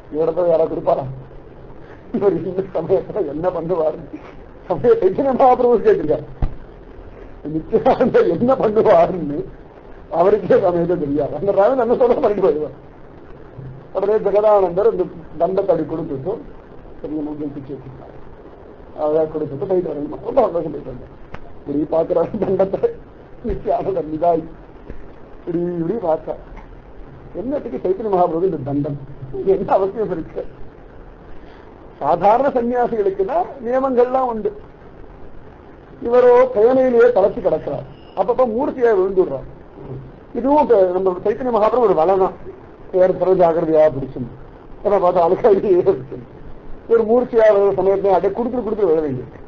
இவரத்தை யாரா கொடுப்பாரா இவர் இந்த சமயத்துல என்ன பண்ணுவாரு சமய சைத்தன்ய மகாபிரபு கேட்டிருக்காரு நிச்சயானந்த என்ன பண்ணுவாருன்னு அவருக்கே சமயத்தை தெரியாது அந்த ராமன் என்ன சொல்ல பண்ணிட்டு போயிடுவார் உடனே ஜெகதானந்தர் இந்த தண்டத்தடி கொடுத்துட்டு பெரிய மூங்கில் பிச்சு வச்சிருக்காரு அதை கொடுத்துட்டு போயிட்டு வரணும் ரொம்ப சந்தோஷம் போயிட்டு வந்தேன் இப்படி பார்க்கிற தண்டத்தை நிச்சயானந்தர் நிதாய் இப்படி இப்படி பார்த்தா என்னத்துக்கு சைத்தன்ய மகாபிரபு இந்த தண்டம் இது என்ன அவசியம் இருக்கு சாதாரண சன்னியாசிகளுக்கு தான் நியமங்கள்லாம் உண்டு இவரோ பயனையிலேயே தளர்ச்சி கிடக்கிறார் அப்பப்ப மூர்த்தியா விழுந்துடுறார் இதுவும் இப்ப நம்ம சைத்தன்ய மகாபுரம் ஒரு வலை தான் வேறு பிற ஜாகிரதையா பிடிச்சும் ஏன்னா பார்த்தா அழுக்காடியே பிடிச்சும் ஒரு மூர்த்தியா வர சமயத்துல அப்படியே கொடுத்துட்டு கொடுத்துட்டு விழ வேண்டியது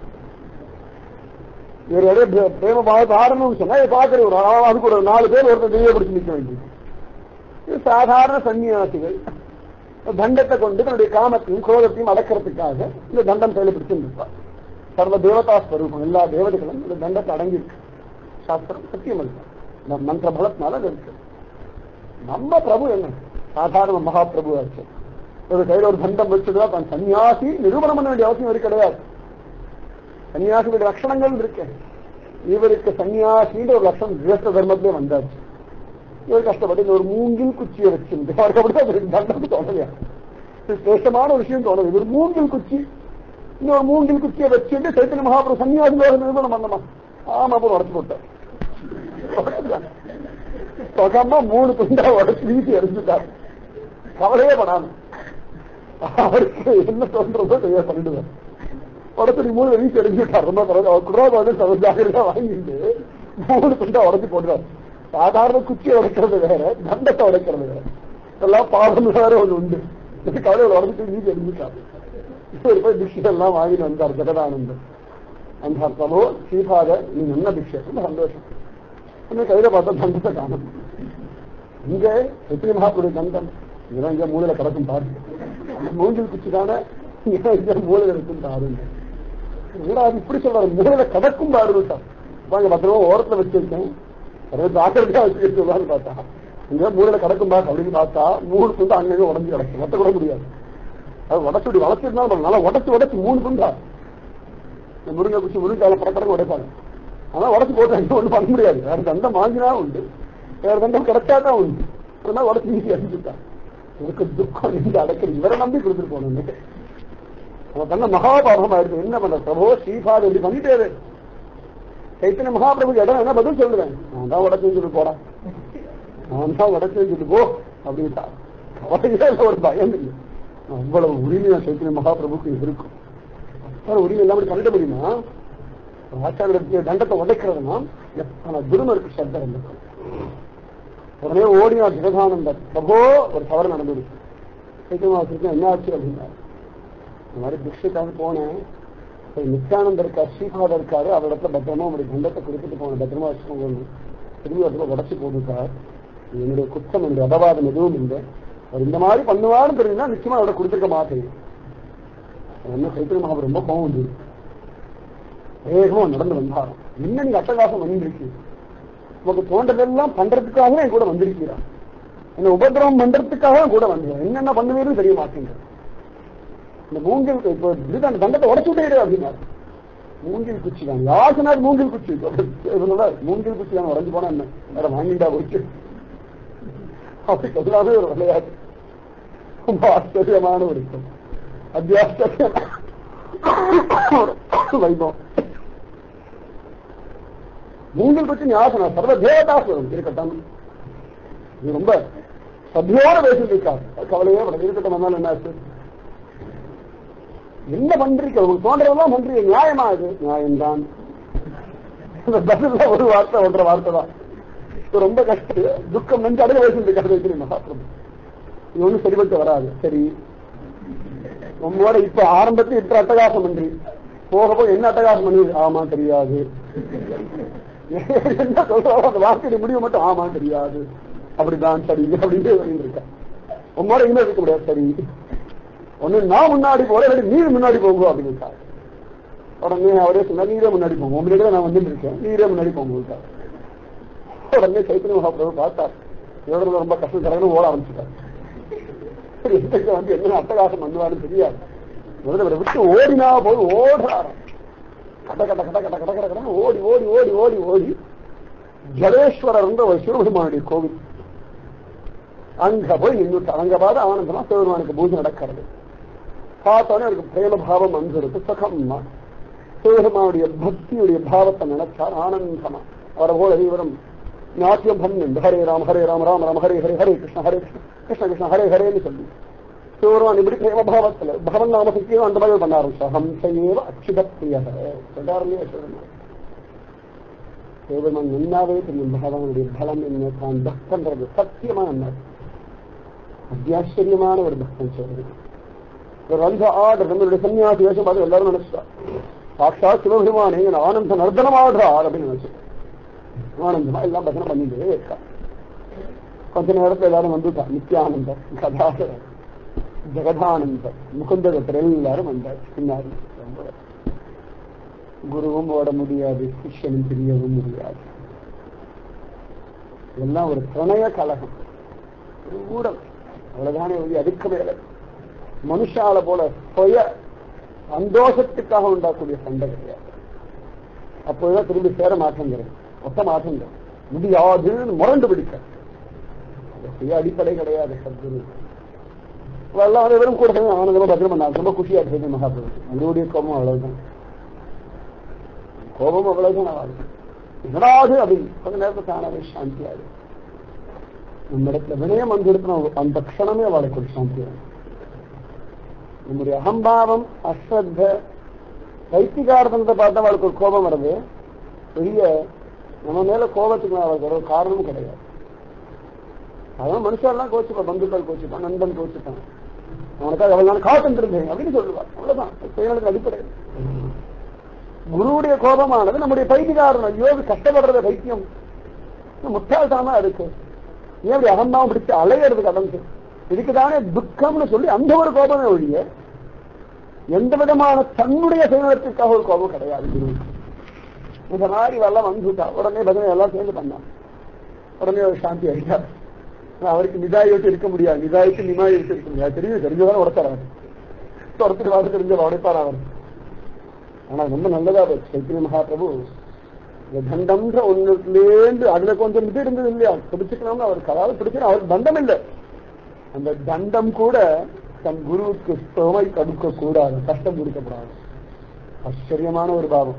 இவர் அப்படியே பிரேம பாகத்தை ஆடணும்னு சொன்னா இதை பார்க்கிற ஒரு ஆ- அதுக்கு ஒரு நாலு பேர் ஒருத்தர் தெரிய பிடிச்சு நிற்க வேண்டியது இது சாதாரண சன்னியாசிகள் தண்டத்தை கொண்டு தன்னுடைய காமத்தையும் குரோதத்தையும் அடக்கிறதுக்காக இந்த தண்டம் கையில பிடிச்சிருப்பார் சர்வ தேவதா ஸ்வரூபம் எல்லா தேவதைகளும் இந்த தண்டத்தை அடங்கியிருக்கு சாஸ்திரம் சத்தியம் இருக்கு இந்த மந்திர பலத்தினால அது இருக்கு நம்ம பிரபு என்ன சாதாரண மகாபிரபு ஆச்சு ஒரு கையில ஒரு தண்டம் வச்சுதான் தான் சன்னியாசி நிரூபணம் பண்ண வேண்டிய அவசியம் இருக்கு கிடையாது சன்னியாசியுடைய லட்சணங்கள் இருக்கு இவருக்கு சன்னியாசின்ற ஒரு லட்சணம் கிரஸ்த தர்மத்திலே வந்தாச்சு இவர் கஷ்டப்பட்டு இந்த ஒரு மூங்கில் குச்சியை வச்சிருந்து அவருக்கு அப்படிதான் இவருக்கு தண்டம் தோணலையா இது சேஷமான ஒரு விஷயம் தோணுது இது ஒரு மூங்கில் குச்சி இந்த ஒரு மூங்கில் குச்சியை வச்சுட்டு சைத்தன்ய மகாபுரம் சன்னியாசி நிரூபணம் பண்ணமா ஆமா அப்புறம் உடச்சு போட்டார் தொகமா மூணு துண்டா உடச்சு வீசி எரிஞ்சுட்டார் கவலையே படாம அவருக்கு என்ன தோன்றதோ செய்ய பண்ணிடுவார் உடச்சு மூணு வீசி எரிஞ்சுட்டார் ரொம்ப பரவாயில்ல. அவர் குடும்பம் வந்து சர்வ ஜாகிரதா வாங்கிட்டு மூணு துண்டா உடச்சு போடுறார் சாதாரண குச்சியை உடைக்கிறது வேற தண்டத்தை உடைக்கிறது வேற இதெல்லாம் பாவம் வேற ஒண்ணு உண்டு இது கவலையில் உடச்சிட்டு வீசி எரிஞ்சுட்டார் இவர் போய் பிக்ஷை எல்லாம் வாங்கிட்டு வந்தார் ஜெகதானந்தர் அந்த அர்த்தமோ சீபாத நீ என்ன பிக்ஷை ரொம்ப சந்தோஷம் இன்னும் கையில பார்த்தா தண்டத்தை காணும் இங்க எத்தனை மகாபுரிய தண்டம் இதெல்லாம் இங்க மூலையில கிடக்கும் பாரு மூங்கில் குச்சி தானே இங்க இங்க மூலையில இருக்கும் பாருங்க என்னடா அது இப்படி சொல்றாரு மூலையில கிடக்கும் பாரு விட்டான் வாங்க பத்திரமா ஓரத்துல வச்சிருக்கேன் அதே ஜாக்கிரதையா வச்சுக்கிட்டு சொல்லலாம்னு பார்த்தா இங்க மூலையில கிடக்கும் பாரு அப்படின்னு பார்த்தா மூணு துண்டு அங்கங்க உடஞ்சு கிடக்கும் ஒட்ட கூட முடியாது அது உடச்சு வளர்ச்சிருந்தாலும் நல்லா உடச்சு உடச்சு மூணு துண்டா இந்த முருங்கை குச்சி முருங்கால படப்படங்க உடைப்பாங்க ஆனா உடச்சு போட்டு ஒண்ணும் பண்ண முடியாது வேற தண்டம் வாங்கினா உண்டு வேற தண்டம் கிடைச்சாதான் உண்டு அதனால உடச்சு ஈஸி அடிச்சுட்டான் இதுக்கு துக்கம் இந்த அடக்கல் இவரை நம்பி கொடுத்துட்டு போகணும் அவன் பண்ண மகாபாபம் ஆயிடுச்சு என்ன பண்ண பிரபோ ஸ்ரீபாத் இப்படி பண்ணிட்டேரு சைத்தன்ய மகாபிரபு இடம் என்ன பதில் சொல்லுவேன் நான் தான் உடச்சுன்னு சொல்லி போடா நான் தான் உடச்சுன்னு சொல்லி போ அப்படின்ட்டா கவலையே இல்லை, ஒரு பயம் இல்லை அவ்வளவு உரிமையா சைத்தன்ய மகாபிரபுக்கு இருக்கும் ஆனா உரிமை இல்லாம இப்படி பண்ணிட முடியுமா ஆச்சாரிய தண்டத்தை உடைக்கிறதுனா எத்தனை துரும இருக்கு சத்தம் இருந்துக்கும் உடனே ஓடினா ஜெகதானந்தர் பிரபோ ஒரு தவறு நடந்துடுச்சு சைத்தன்ய என்ன ஆச்சு அப்படின்னா இந்த மாதிரி பிக்ஷைக்காக போனேன் இப்ப நித்யானந்தர் இருக்கார் ஸ்ரீபாதர் இருக்காரு அவரிடத்துல பத்திரமா உங்களுடைய தண்டத்தை கொடுத்துட்டு போன பத்திரமா வச்சுக்கோங்க திரும்பி இடத்துல உடச்சு போட்டுருக்கார் இது என்னுடைய குற்றம் என்று அபவாதம் எதுவும் இல்லை அவர் இந்த மாதிரி பண்ணுவாருன்னு தெரியுதுன்னா நிச்சயமா அவரை கொடுத்துருக்க மாட்டேன் என்ன சைத்திர மகாபுரம் ரொம்ப கோவம் வந்து வேகமா நடந்து வந்தாராம் என்ன நீங்க அட்டகாசம் வந்திருக்கு உனக்கு தோன்றதெல்லாம் பண்றதுக்காக என் கூட வந்திருக்கிறா என்ன உபதிரவம் பண்றதுக்காக என் கூட வந்தேன் என்னென்ன பண்ணுவீன்னு தெரிய மாட்டேங்க இந்த மூங்கில் இப்போ இதுதான் அந்த தண்டத்தை உடச்சு விட்டே அப்படின்னாரு மூங்கில் குச்சி தான் யார் சொன்னார் மூங்கில் குச்சி இவங்க மூங்கில் குச்சி தான் உடஞ்சு போனா என்ன வேற வாங்கிட்டா போச்சு அப்படி எல்லாமே ஒரு விளையாட்டு ரொம்ப ஆச்சரியமான ஒரு விஷயம் அத்தியாச்சரியம் வைபவம் மூங்கில் குச்சி ஞாபகம் சொன்னார் சர்வ தேவதாசுரம் இருக்கட்டும் இது ரொம்ப சத்தியோட பேசிட்டு இருக்காரு கவலையே பட இருக்கட்டும் வந்தாலும் என்ன ஆச்சு என்ன பண்றீங்க உங்களுக்கு தோன்றதெல்லாம் பண்றீங்க நியாயமா இது நியாயம்தான் இந்த பதில்ல ஒரு வார்த்தை ஒன்றரை வார்த்தை தான் இது ரொம்ப கஷ்டம் துக்கம் நெஞ்சு அடைய வயசு கதை வைக்கிறேன் மகாபிரபு இது ஒண்ணும் சரிபட்டு வராது சரி உங்களோட இப்ப ஆரம்பத்தில் இப்ப அட்டகாசம் பண்றி போக போக என்ன அட்டகாசம் பண்ணி ஆமா தெரியாது என்ன சொல்றோம் அந்த வார்த்தையுடைய முடிவு மட்டும் ஆமா தெரியாது அப்படிதான் சரி அப்படின்னு சொல்லிட்டு இருக்கேன் உங்களோட இனிமே இருக்க முடியாது சரி ஒண்ணு நான் முன்னாடி போறேன் இல்லாட்டி நீர் முன்னாடி போங்க அப்படின்னு உடனே அவரே சொன்னா நீரே முன்னாடி போங்க உங்களுக்கு நான் வந்துட்டு இருக்கேன் நீரே முன்னாடி போங்க உடனே சைத்தன்ய மகாபிரபு பார்த்தார் எவ்வளவு ரொம்ப கஷ்டம் தரணும் ஓட ஆரம்பிச்சுட்டார் சரி எந்த வந்து என்ன அட்டகாசம் பண்ணுவாருன்னு தெரியாது முதல்ல இவரை விட்டு ஓடினா போது ஓடுறாராம் கட கட கட கட கட கட கடன்னு ஓடி ஓடி ஓடி ஓடி ஓடி ஜலேஸ்வரர் ஒரு சிவபெருமானுடைய கோவில் அங்க போய் நின்றுட்டு அங்க பார்த்து ஆனந்தமா சிவபெருமானுக்கு பூஜை நடக்கிறது பார்த்தோன்னே அவருக்கு பிரேம பாவம் வந்துருக்கு சுகம்மா சிவபெருமானுடைய பக்தியுடைய பாவத்தை நினைச்சார் ஆனந்தமா அவரை போல இவரும் நாட்டியம் பண்ணு ஹரே ராம் ஹரே ராம் ராம் ராம் ஹரே ஹரே ஹரே கிருஷ்ண ஹரே கிருஷ்ண கிருஷ்ண கிருஷ்ண ஹரே ஹரேன்னு சொல்லி சிவபெருமான் இப்படி பிரேம பாவத்துல பகவன் நாம சக்தியும் அந்த மாதிரி பண்ண ஆரம்பிச்சார் ஹம்சையேவ அச்சுத பிரிய சொல்றாரு இல்லையா சிவபெருமான் சிவபெருமான் நன்னாவே தெரியும் பகவானுடைய பலம் என்ன தான் பக்தன்றது சத்தியமா என்ன அத்தியாச்சரியமான ஒரு பக்தன் சிவபெருமான் ஒரு வந்து ஆடுற நம்மளுடைய சன்னியாசி வேஷம் பார்த்து எல்லாரும் நினைச்சா சாட்சா சிவபெருமானே என் ஆனந்த நர்தனம் ஆடுறார் அப்படின்னு நினைச்சு ஆனந்தமா எல்லாம் பஜனை பண்ணிட்டே இருக்கா கொஞ்ச நேரத்துல எல்லாரும் வந்துட்டா நித்யானந்தர் கதாசர் ஜெகதானந்தர் முகுந்தகத்தர் எல்லாரும் வந்தார் பின்னாடி ரொம்ப குருவும் ஓட முடியாது சிஷ்யனும் தெரியவும் முடியாது எல்லாம் ஒரு பிரணய கலகம் ஒரு ஊடல் அவ்வளவுதானே ஒழி அதுக்கு மேல மனுஷால போல சுய சந்தோஷத்துக்காக உண்டாக்கூடிய சண்டை கிடையாது அப்போதான் திரும்பி சேர மாற்றங்கிறது ஒத்த மாற்றங்கள் முடியாதுன்னு முரண்டு பிடிக்க சுய அடிப்படை கிடையாது சத்குரு எல்லாம் வெறும் கூட சேர்ந்து ஆனந்தமா பத்திரம் பண்ணாங்க ரொம்ப குஷியா இருக்கு மகாபிரபு அவருடைய கோபம் அவ்வளவுதான் கோபம் அவ்வளவுதான் ஆகுது என்னடாது அப்படின்னு கொஞ்ச நேரத்தில் தானாவே சாந்தி ஆகுது நம்ம இடத்துல வினயம் வந்து இருக்கணும் அந்த க்ஷணமே அவளுக்கு ஒரு சாந்தி ஆகும் நம்முடைய அகம்பாவம் அஸ்ரத்த வைத்திகாரத்தை பார்த்தா அவளுக்கு ஒரு கோபம் வருது பெரிய நம்ம மேல கோபத்துக்கு அவளுக்கு ஒரு காரணமும் கிடையாது அதான் மனுஷர்லாம் கோச்சுப்பான் பந்துக்கள் கோச்சுப்பான் நண்பன் கோச்சுப்பான் அவனுக்காக அவள் நான் காத்துட்டு இருந்தேன் அப்படின்னு சொல்லுவான் அவ்வளவுதான் செயலுக்கு அடிப்படை குருவுடைய கோபமானது நம்முடைய பைத்தியக்காரன் ஐயோ இது கஷ்டப்படுறத பைத்தியம் முட்டாள்தானா இருக்கு ஏன் அப்படி அகம்பாவம் பிடிச்சு அலையிறது கடந்து இதுக்குதானே துக்கம்னு சொல்லி அந்த ஒரு கோபமே ஒழிய எந்த விதமான தன்னுடைய சுயநலத்திற்காக ஒரு கோபம் கிடையாது குருவுக்கு இந்த மாதிரி எல்லாம் வந்துட்டா உடனே பஜனை எல்லாம் சேர்ந்து பண்ணான் உடனே ஒரு சாந்தி ஆயிட்டார் அவருக்கு நிதாயிட்டு இருக்க முடியாது நிதாயிட்டு நிமாயிட்டு இருக்க முடியாது தெரியும் தெரிஞ்சதான உடச்சார் துரத்துட்டு வாசி தெரிஞ்ச உடைப்பார் அவர் ஆனா ரொம்ப நல்லதா போச்சு சைத்திரிய மகாபிரபு இந்த தண்டம்ன்ற ஒண்ணுலேருந்து அதுல கொஞ்சம் இது இருந்தது இல்லையா பிடிச்சுக்கணும்னு அவருக்கு அதாவது பிடிச்சு அவருக்கு தண்டம் இல்லை அந்த தண்டம் கூட தன் குருவுக்கு சுமை தடுக்க கூடாது கஷ்டம் கொடுக்கப்படாது ஆச்சரியமான ஒரு பாவம்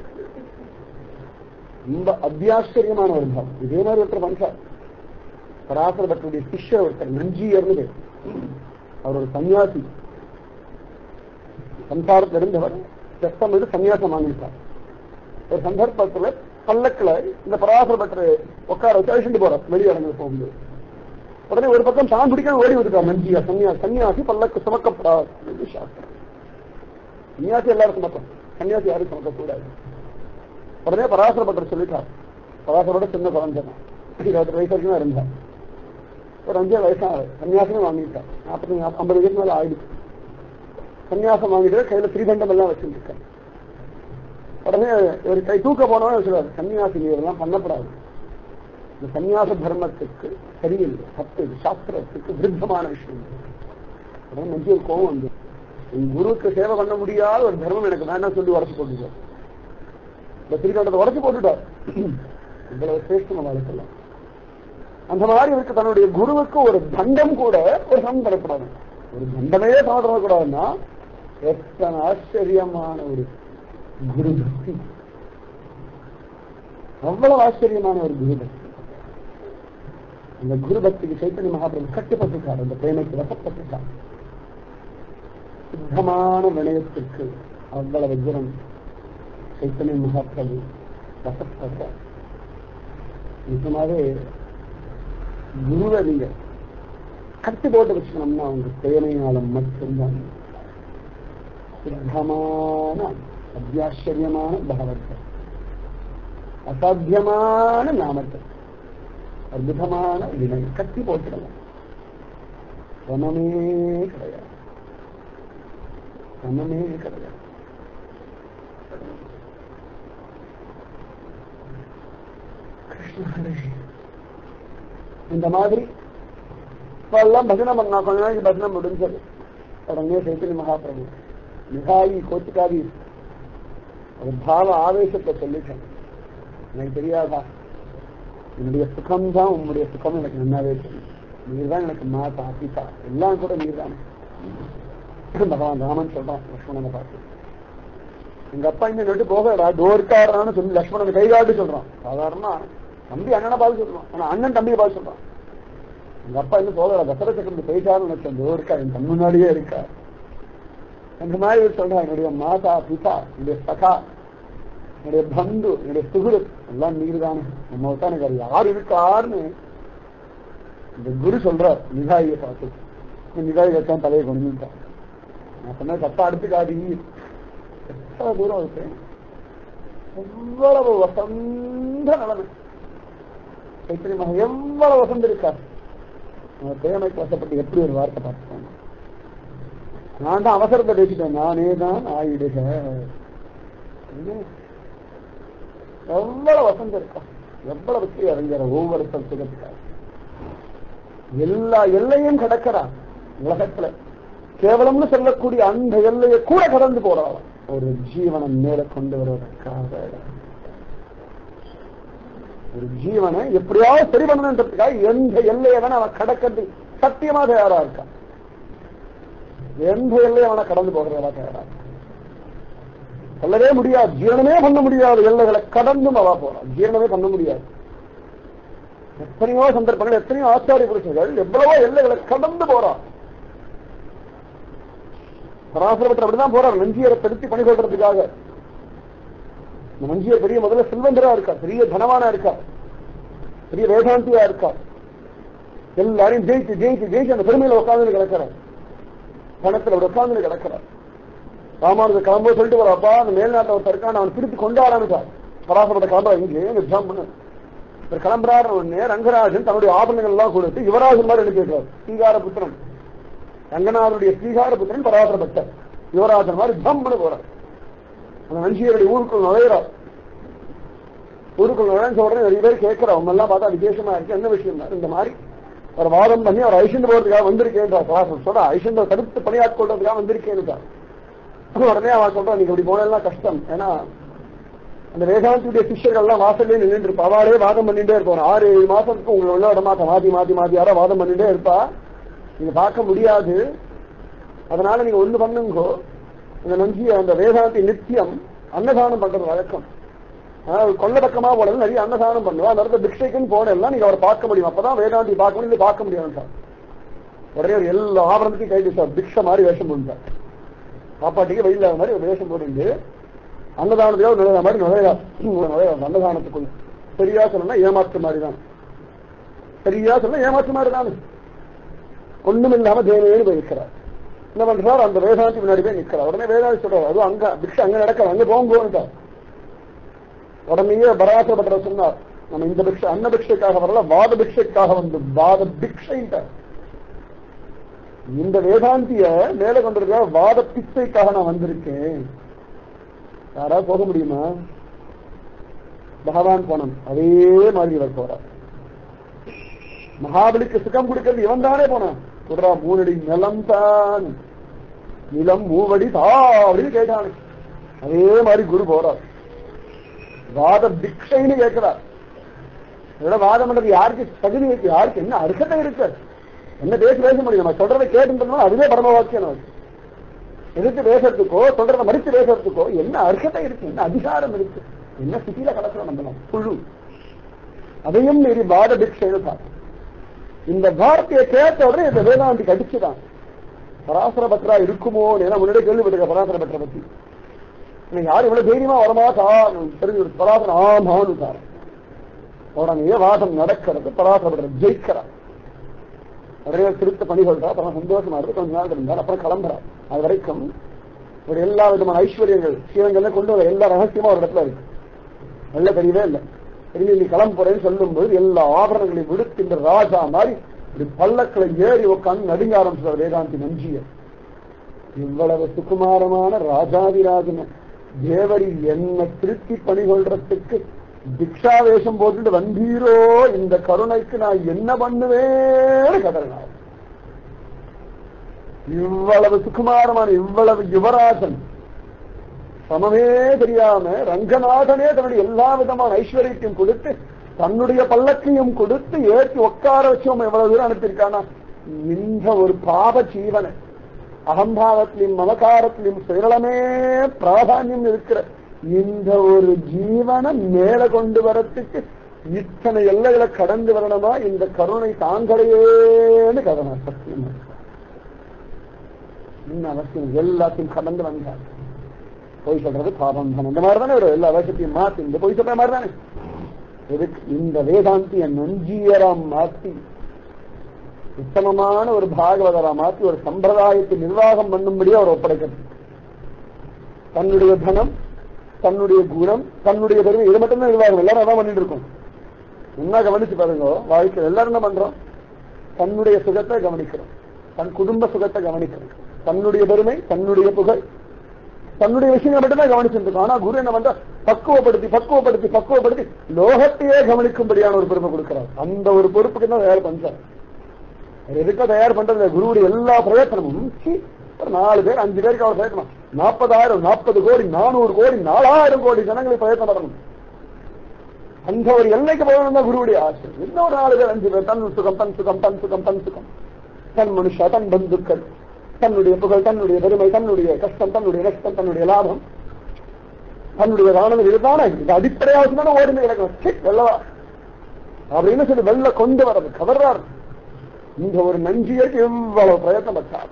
ரொம்ப அத்தியாச்சரியமான ஒரு பாவம் இதே மாதிரி ஒருத்தர் மனுஷார் பராசர பக்தருடைய சிஷ்யர் ஒருத்தர் நஞ்சியர்னு பேர் அவர் ஒரு சன்னியாசி சம்சாரத்தில் இருந்தவர் செத்தம் இது சன்னியாசம் வாங்கிட்டார் ஒரு சந்தர்ப்பத்துல பல்லக்குல இந்த பராசர பக்தர் உட்கார வச்சு அழிச்சுட்டு போறார் வெளியரங்கு போகும்போது உடனே ஒரு பக்கம் தான் பிடிக்க ஓடி வந்துட்டார் நஞ்சியா சன்னியாசி சன்னியாசி பல்லக்கு சுமக்கப்படாது இது சாஸ்திரம் சன்னியாசி எல்லாரும் சுமக்கம் சன்னியாசி யாரும் சுமக்கக்கூடாது உடனே பராசர பக்தர் சொல்லிட்டார் பராசரோட சின்ன குழந்தைதான் இருபத்தி வயசு வரைக்கும் தான் இருந்தார் ஒரு அஞ்சு வயசாக சன்னியாசமே வாங்கிட்டார் நாற்பத்தி ஐம்பது வயசு மேல ஆயிடுச்சு சன்னியாசம் வாங்கிட்டு கையில திரிதண்டம் எல்லாம் வச்சுருக்கேன் உடனே ஒரு கை தூக்க போனவன் சொல்லுவார் சன்னியாசி இதெல்லாம் பண்ணப்படாது இந்த சன்னியாச தர்மத்துக்கு சரியில்லை தப்பு இது சாஸ்திரத்துக்கு விருத்தமான விஷயம் உடனே நெஞ்சு ஒரு கோவம் வந்து என் குருவுக்கு சேவை பண்ண முடியாத ஒரு தர்மம் எனக்கு வேண்டாம் சொல்லி உடச்சு போட்டுட்டார் இந்த திரிதண்டத்தை உடச்சு போட்டுட்டார் இவ்வளவு சிரேஷ்டமா வாழ்க்கலாம் அந்த மாதிரி இருக்கு தன்னுடைய குருவுக்கு ஒரு தண்டம் கூட ஒரு சமம் தரப்படாது ஒரு தண்டமே சமம் தரக்கூடாதுன்னா எத்தனை ஆச்சரியமான ஒரு குரு பக்தி அவ்வளவு ஆச்சரியமான ஒரு குரு பக்தி அந்த குரு பக்திக்கு சைத்தன்ய மகாபிரபு கட்டுப்பட்டுட்டார் அந்த பிரேமைக்கு வசப்பட்டுட்டார் சுத்தமான வினயத்திற்கு அவ்வளவு குரம் சைத்தன்ய மகாபிரபு வசப்பட்டார் நிஜமாவே குருவை நீங்க கட்டி போட்டு வச்சுக்கணும்னா அவங்க தேவையால மட்டும்தான் சுத்தமான அத்தியாச்சரியமான பகவத்தை அசாத்தியமான நாமத்தை அற்புதமான வினை கட்டி போட்டுடலாம் சமமே கிடையாது சமமே கிடையாது கிருஷ்ண ஹரே இந்த மாதிரி இப்ப எல்லாம் பஜனை பண்ணா கொஞ்ச நாளைக்கு பஜனை முடிஞ்சது உடனே சைத்தன்ய மகாபிரபு மிகாயி கோச்சுக்காதி அது பாவ ஆவேசத்தை சொல்லிட்டேன் எனக்கு தெரியாதா என்னுடைய சுகம் தான் உன்னுடைய சுகம் எனக்கு நன்னாவே தெரியும் நீர் தான் எனக்கு மாதா பிதா எல்லாம் கூட நீர் தான் பகவான் ராமன் சொல்றான் லக்ஷ்மணனை பார்த்து எங்க அப்பா இங்க நட்டு போகடா டோர்காரன்னு சொல்லி லக்ஷ்மணன் கைகாட்டு சொல்றான் சாதாரண தம்பி அண்ணனை பார்த்து சொல்றான் ஆனா அண்ணன் தம்பியை பார்த்து சொல்றான் எங்க அப்பா இன்னும் போகல தசர சக்கரத்து போயிட்டாருன்னு நினைச்சேன் டோர்கா என் கண் முன்னாடியே இருக்கா அந்த மாதிரி இவர் சொல்றான் என்னுடைய மாதா பிதா என்னுடைய சகா என்னுடைய பந்து என்னுடைய சுகுரு எல்லாம் நீர் தானே நம்ம விட்டா எனக்கு அது யார் இருக்காருன்னு இந்த குரு சொல்றார் நிகாயை பார்த்து இந்த நிகாய் வச்சான் தலையை கொண்டுட்டான் நான் சொன்ன தப்பா அடுத்துக்காதி எவ்வளவு தூரம் இருக்கு எவ்வளவு வசந்த நிலைமை சைத்திரியமாக எவ்வளவு வசந்து இருக்கா நம்ம தேமைக்கு வசப்பட்டு எப்படி ஒரு வார்த்தை பார்த்துக்கோங்க நான் தான் அவசரத்தை பேசிட்டேன் நானே தான் ஆயிடுக என்ன? எவ்வளவு வசந்தம் இருக்கா எவ்வளவு வெற்றி அறிஞர் ஒவ்வொரு சுகத்துக்காக எல்லா எல்லையும் கடக்கிறான் உலகத்துல கேவலம்னு சொல்லக்கூடிய அந்த எல்லையை கூட கடந்து போறான் ஒரு ஜீவனம் மேல கொண்டு வருவதற்காக ஒரு ஜீவனை எப்படியாவது சரி பண்ணணுன்றதுக்காக எந்த எல்லையை வேணா அவன் கடக்கிறது சத்தியமா தயாரா இருக்கான் எந்த எல்லையை அவனை கடந்து போகிறதா தயாரா இருக்கான் சொல்லவே முடியாது ஜீரணமே பண்ண முடியாது எல்லைகளை கடந்தும் அவா போறான் ஜீரணமே பண்ண முடியாது எத்தனையோ சந்தர்ப்பங்கள் எத்தனையோ ஆச்சாரிய புருஷர்கள் எவ்வளவோ எல்லைகளை கடந்து போறான் பராசரப்பட்ட அப்படிதான் போறார் நஞ்சியரை திருத்தி பணி கொள்றதுக்காக இந்த நஞ்சியர் பெரிய முதல்ல செல்வந்தரா இருக்கா பெரிய தனவானா இருக்கா பெரிய வேதாந்தியா இருக்கா எல்லாரையும் ஜெயிச்சு ஜெயிச்சு ஜெயிச்சு அந்த பெருமையில உட்கார்ந்து கிடக்கிறார் பணத்துல அவர் உட்கார்ந்து கிடக்கிறார் ராமானுஜர் கிளம்பும்போது சொல்லிட்டு வரப்பா அந்த மேல்நாட்டை ஒருத்தர் இருக்கான் அவன் திருப்பி கொண்டாடான்னு சார் பராசரப்பட்ட கிளம்புறா இங்கே எக்ஸாம் பண்ணு இவர் கிளம்புறாரு உடனே ரங்கராஜன் தன்னுடைய ஆபரணங்கள் எல்லாம் கொடுத்து யுவராஜன் மாதிரி எடுத்து வைக்கிறார் ஸ்ரீகார புத்திரன் ரங்கநாதனுடைய ஸ்ரீகார புத்திரன் பராசர பக்தர் யுவராஜன் மாதிரி ஜம்னு போறார் அந்த மனுஷியருடைய ஊருக்குள் நுழையிறார் ஊருக்குள் நுழைஞ்ச உடனே நிறைய பேர் கேட்கிறா அவங்க எல்லாம் பார்த்தா விசேஷமா இருக்கு என்ன விஷயம் இந்த மாதிரி ஒரு வாதம் பண்ணி அவர் ஐஷந்து போறதுக்காக வந்திருக்கேன் பராசர் சொல்ற ஐஷந்த தடுத்து பணியாட்கொள்றதுக்காக வந்திருக்கேன்னு உடனே அவன் சொல்றான் நீங்க இப்படி போனதெல்லாம் கஷ்டம் ஏன்னா அந்த வேதாந்தியுடைய சிஷ்யர்கள் எல்லாம் வாசல்லே நின்று இருப்பா அவளே வாதம் பண்ணிட்டே இருப்போம் ஆறு ஏழு மாசத்துக்கு உங்களை உள்ள விட மாட்டா மாத்தி மாத்தி மாத்தி யாரோ வாதம் பண்ணிட்டே இருப்பா நீங்க பார்க்க முடியாது அதனால நீங்க ஒண்ணு பண்ணுங்கோ இந்த நஞ்சி அந்த வேதாந்தி நித்தியம் அன்னதானம் பண்றது வழக்கம் அதாவது கொள்ளடக்கமா போனது நிறைய அன்னதானம் பண்ணுவா அந்த இடத்துல பிக்ஷைக்குன்னு போனெல்லாம் நீங்க அவரை பார்க்க முடியும் அப்பதான் வேதாந்தி பார்க்க முடியும் இல்லை பார்க்க முடியும் சார் உடனே ஒரு எல்லா ஆபரணத்தையும் கைது சார் பிக்ஷ மாதிரி வேஷம் போட்டார் சாப்பாட்டுக்கு வெயில மாதிரி ஒரு வேஷம் போட்டு அன்னதானத்தையோ நுழைய மாதிரி நுழையா நுழையா அன்னதானத்துக்குள்ள சரியா சொல்லணும்னா ஏமாற்று மாதிரி தான் சரியா சொன்னா ஏமாற்று மாதிரி தான் ஒண்ணும் இல்லாம தேவையேன்னு போய் நிற்கிறார் என்ன பண்றார் அந்த வேதாந்தி முன்னாடி போய் நிற்கிறார் உடனே வேதாந்தி சொல்றாரு அதுவும் அங்க பிக்ஷ அங்க நடக்கிற அங்க போங்கோன்ட்டார் உடனேயே பராசப்பட்ட சொன்னார் நம்ம இந்த பிக்ஷை அன்ன பிக்ஷைக்காக வரல வாத பிக்ஷைக்காக வந்து வாத பிக்ஷைன்ட்டார் இந்த வேதாந்திய மேல கொண்டிருக்க வாத பிச்சைக்காக நான் வந்திருக்கேன் யாராவது போக முடியுமா பகவான் போனோம் அதே மாதிரி இவர் போறார் மகாபலிக்கு சுகம் கொடுக்கிறது இவன் தானே போனான் சொல்றா மூணடி நிலம் தான் நிலம் மூவடி தா அப்படின்னு கேட்டானு அதே மாதிரி குரு போறார் வாத பிக்ஷைன்னு கேட்கிறார் இதோட வாதம் பண்றது யாருக்கு தகுதி இருக்கு யாருக்கு என்ன அர்த்தத்தை இருக்கு என்ன பேசி பேச முடியும் நம்ம சொல்றதை கேட்டு அதுவே பரம வாக்கியம் நமக்கு எதிர்த்து பேசுறதுக்கோ சொல்றதை மறுத்து பேசுறதுக்கோ என்ன அர்த்தத்தை இருக்கு என்ன அதிகாரம் இருக்கு என்ன சிட்டியில கலக்கிறோம் நம்ம புழு அதையும் மீறி வாத பிக்ஷைன்னு பார்த்து இந்த வார்த்தையை கேட்ட உடனே இந்த வேதாந்தி கடிச்சுதான் பராசர பத்ரா இருக்குமோ ஏன்னா முன்னாடியே கேள்விப்பட்டிருக்க பராசர பத்ரா பத்தி இன்னைக்கு யாரும் இவ்வளவு தைரியமா வரமாட்டா தெரிஞ்சு பராசர ஆமான்னு சார் உடனே வாதம் நடக்கிறது பராசர பத்ரா ஜெயிக்கிறார் நிறைய திருத்த பணிகள்றா அப்புறம் சந்தோஷமா இருக்கு கொஞ்ச நாள் இருந்தார் அப்புறம் கிளம்புறார் அது வரைக்கும் ஒரு எல்லா விதமான ஐஸ்வர்யங்கள் சீவங்கள்ல கொண்டு வர எல்லா ரகசியமா ஒரு இடத்துல இருக்கு நல்ல தெரியவே இல்லை திரும்பி நீ கிளம்ப போறேன்னு சொல்லும்போது எல்லா ஆபரணங்களையும் விடுத்து இந்த ராஜா மாதிரி இப்படி பல்லக்களை ஏறி உட்காந்து நடுங்க ஆரம்பிச்சார் வேதாந்தி நஞ்சிய இவ்வளவு சுகுமாரமான ராஜாதிராஜன தேவரி என்ன திருப்தி பணி கொள்றதுக்கு திக்ஷாவேஷம் போட்டுட்டு வந்தீரோ இந்த கருணைக்கு நான் என்ன பண்ணுவேன்னு கதறினார் இவ்வளவு சுகுமாரமான இவ்வளவு யுவராஜன் சமமே தெரியாம ரங்கநாதனே தன்னுடைய எல்லா விதமான ஐஸ்வர்யத்தையும் கொடுத்து தன்னுடைய பல்லக்கையும் கொடுத்து ஏற்றி உட்கார வச்சு அவன் எவ்வளவு தூரம் அனுப்பியிருக்கானா இந்த ஒரு பாவ ஜீவனை அகம்பாவத்திலும் மமகாரத்திலும் சுயநலமே பிராதானியம் இருக்கிற இந்த ஒரு ஜீவனை மேல கொண்டு வரத்துக்கு இத்தனை எல்லைகளை கடந்து வரணுமா இந்த கருணை தாங்களையேன்னு கதனா சத்தியம் இன்னும் அவசியம் எல்லாத்தையும் கடந்து வந்தார் பொய் சொல்றது பாபம் தான் இந்த மாதிரி தானே ஒரு எல்லா அவசியத்தையும் மாத்தி இந்த பொய் சொல்ற மாதிரி தானே எதுக்கு இந்த வேதாந்திய நஞ்சியரம் மாத்தி உத்தமமான ஒரு பாகவதரா மாத்தி ஒரு சம்பிரதாயத்தை நிர்வாகம் பண்ணும்படியே அவர் ஒப்படைக்கிறது தன்னுடைய தனம் தன்னுடைய குணம் தன்னுடைய பெருமை இது மட்டும்தான் நிர்வாகம் எல்லாரும் அதான் பண்ணிட்டு இருக்கோம் என்ன கவனிச்சு பாருங்க வாழ்க்கை எல்லாரும் என்ன பண்றோம் தன்னுடைய சுகத்தை கவனிக்கிறோம் தன் குடும்ப சுகத்தை கவனிக்கிறோம் தன்னுடைய பெருமை தன்னுடைய புகழ் தன்னுடைய விஷயங்களை மட்டும்தான் கவனிச்சுட்டு இருக்கோம் ஆனா குரு என்ன பண்ற பக்குவப்படுத்தி பக்குவப்படுத்தி பக்குவப்படுத்தி லோகத்தையே கவனிக்கும்படியான ஒரு பொறுப்பை கொடுக்கிறார் அந்த ஒரு பொறுப்புக்கு தான் தயார் பண்றார் அவர் எதுக்க தயார் பண்றது குருவுடைய எல்லா பிரயத்தனமும் சீ, ஒரு நாலு பேர் அஞ்சு பேருக்கு அவர் பிரயத்தனம் நாற்பதாயிரம் நாற்பது கோடி நானூறு கோடி நாலாயிரம் கோடி ஜனங்களுக்கு பிரயத்தனம் பண்ணணும் அந்த ஒரு எல்லைக்கு போகணும் தான் குருவுடைய ஆசை இன்னொரு நாலு பேர் அஞ்சு பேர் தன் சுகம் தன் சுகம் தன் சுகம் தன் சுகம் தன் மனுஷா தன் பந்துக்கள் தன்னுடைய புகழ் தன்னுடைய பெருமை தன்னுடைய கஷ்டம் தன்னுடைய நஷ்டம் தன்னுடைய லாபம் தன்னுடைய ராணுவம் இதுதானே இது அடிப்படையாக தானே ஓடுமே கிடக்கணும் சீ, வெள்ளவா அப்படின்னு சொல்லி வெள்ள கொண்டு வர்றது கவர்றாரு இந்த ஒரு நஞ்சியருக்கு எவ்வளவு பிரயத்தனம் பட்டார்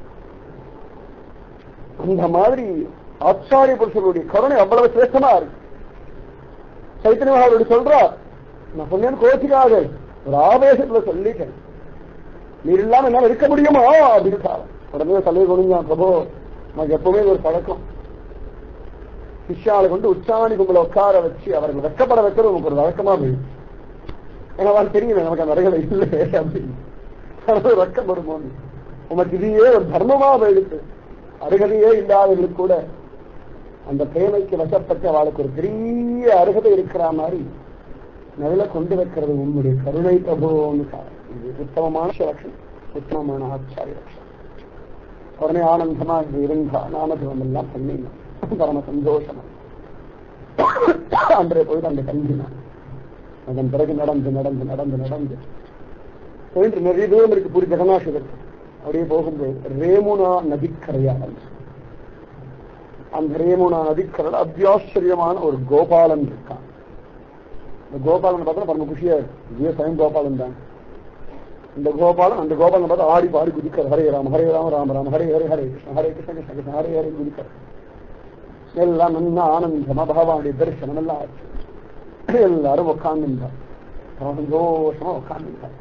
அந்த மாதிரி ஆச்சாரிய புருஷருடைய கருணை அவ்வளவு சிரேஷ்டமா இருக்கு சைத்தன்ய மகாவருடைய சொல்றார் நான் சொன்னேன்னு கோச்சிக்காத ஒரு ஆவேசத்துல சொல்லிட்டேன் நீர் இல்லாம என்னால இருக்க முடியுமா அப்படின்னு உடனே தலையை குனிஞ்சான் பிரபு நமக்கு எப்பவுமே இது ஒரு பழக்கம் சிஷ்யாவை கொண்டு உச்சாணி கும்பல உட்கார வச்சு அவர்கள் வெக்கப்பட வைக்கிறது நமக்கு ஒரு வழக்கமா போயிடும் ஏன்னா அவன் தெரியும் நமக்கு அந்த அறைகளை இல்லை அப்படின்னு அது வெக்கம் வருமோ உமக்கு இதையே ஒரு தர்மமா போயிடுச்சு அருகதையே இல்லாதவர்களுக்கு கூட அந்த பிரேமைக்கு வசப்பட்டு அவளுக்கு ஒரு பெரிய அருகதை இருக்கிற மாதிரி நடுல கொண்டு வைக்கிறது உன்னுடைய கருணை பிரபுன்னு காரணம். இது உத்தமமான லட்சணம் உத்தமமான ஆச்சாரிய லட்சணம் உடனே ஆனந்தமா இது இருந்தா நாமஜபம் எல்லாம் பண்ணினான் பரம சந்தோஷமா அன்றைய போய் அந்த கஞ்சினான் அதன் பிறகு நடந்து நடந்து நடந்து நடந்து போயிட்டு நிறைய தூரம் இருக்கு பூரி ஜெகநாசகருக்கு அப்படியே போகும்போது ரேமுனா நதிக்கரையாடல் அந்த ரேமுனா நதிக்கரையில் அத்தியாச்சரியமான ஒரு கோபாலன் இருக்கான் இந்த கோபாலன் பார்த்தா பரம குஷியா இருக்கு இதே சயம் கோபாலன் தான் இந்த கோபாலன் அந்த கோபாலன் பார்த்தா ஆடி பாடி குதிக்கிற ஹரே ராம் ஹரே ராம் ராம ராம் ஹரே ஹரே ஹரே கிருஷ்ண ஹரே கிருஷ்ண கிருஷ்ண கிருஷ்ண ஹரே ஹரே குதிக்கிற எல்லாம் நல்லா ஆனந்தமா பகவானுடைய தரிசனம் எல்லாம் ஆச்சு எல்லாரும் உட்கார்ந்துட்டார் சந்தோஷமா உட்கார்ந்துட்டார்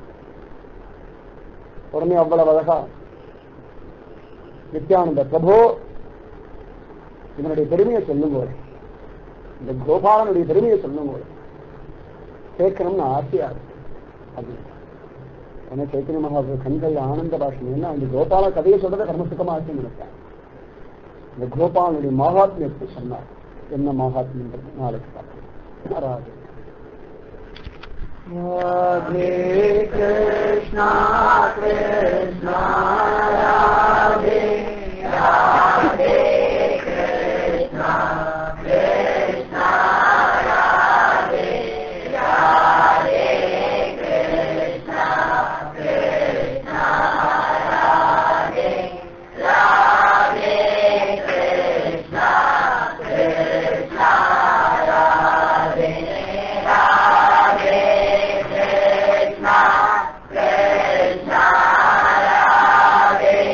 உடனே அவ்வளவு அழகா நித்யானந்த பிரபு இதனுடைய பெருமையை சொல்லுங்க இந்த கோபாலனுடைய பெருமையை சொல்லுங்க கேட்கணும்னு ஆசையா இருக்கு அப்படின்னு ஏன்னா சைத்தன்ய மகாபுர கண்கள் ஆனந்த பாஷம் என்ன அந்த கோபால கதையை சொல்றதை கர்மசுகமா ஆச்சு நினைச்சேன் இந்த கோபாலனுடைய மகாத்மியத்தை சொன்னார் என்ன மகாத்மியம் நாளைக்கு பார்க்கலாம் Radhe Radhe Krishna Krishna Radhe Radhe Krishna Krishna Radhe Radhe Krishna Krishna Radhe Radhe Krishna Krishna Radhe Radhe Krishna Krishna Radhe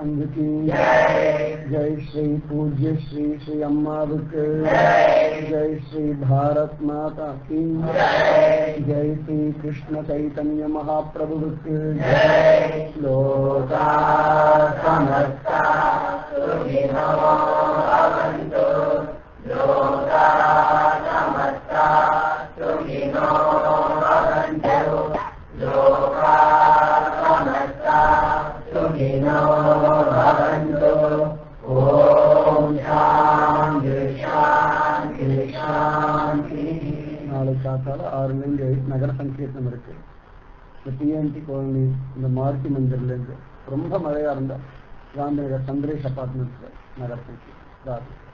संघ की जय श्री पूज्य श्री श्री अम्माவுக்கு जय श्री भारत माता की जय श्री कृष्ण चैतन्य महाप्रभुவுக்கு लोका समस्ता सुखिनो भवन्तु लोका समस्ता सुखिनो भवन्तु लोका समस्ता सुखिनो भवन्तु ॐ शान्ति शान्ति शान्ति நாளை காத்தால ஆறுல இருந்து நகர சங்கீர்த்தனம் இருக்கு இந்த டிஎன்டி காலனி இந்த மாருதி மந்திர்ல இருந்து ரொம்ப மழையா இருந்தா காந்திநகர் சந்திரேஷ் அபார்ட்மெண்ட்ஸ்ல நகர சங்கீர்த்தனம்